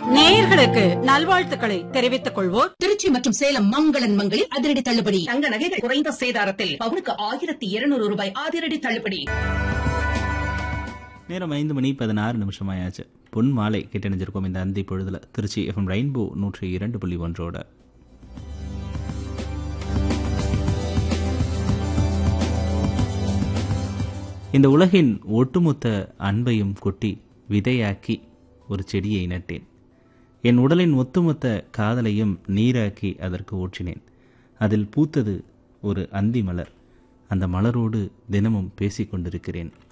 நேயர்களுக்கு நல்வாழ்த்துக்களை தெரிவித்துக் கொள்வோர் திருச்சி மற்றும் சேலம் மங்களன் மங்களில் அதிரடி தள்ளுபடி தங்க நகைகள் குறைந்த சேதாரத்தில் பவுனுக்கு ஆயிரத்தி இருநூறு ரூபாய் அதிரடி தள்ளுபடி நேரம் ஐந்து மணி பதினாறு நிமிஷம் ஆயாச்சு பொன் மாலை கேட்டணிஞ்சிருக்கோம் இந்த அந்தி பொழுதுல திருச்சி எஃப்எம் ரெயின்போ நூற்றி இரண்டு புள்ளி ஒன்றோட இந்த உலகின் ஒட்டுமொத்த அன்பையும் கொட்டி விதையாக்கி ஒரு செடியை நட்டேன் என் உடலின் ஒட்டுமொத்த காதலையும் நீராக்கி அதற்கு ஊற்றினேன் அதில் பூத்தது ஒரு அந்தி மலர் அந்த மலரோடு தினமும் பேசிக் கொண்டிருக்கிறேன்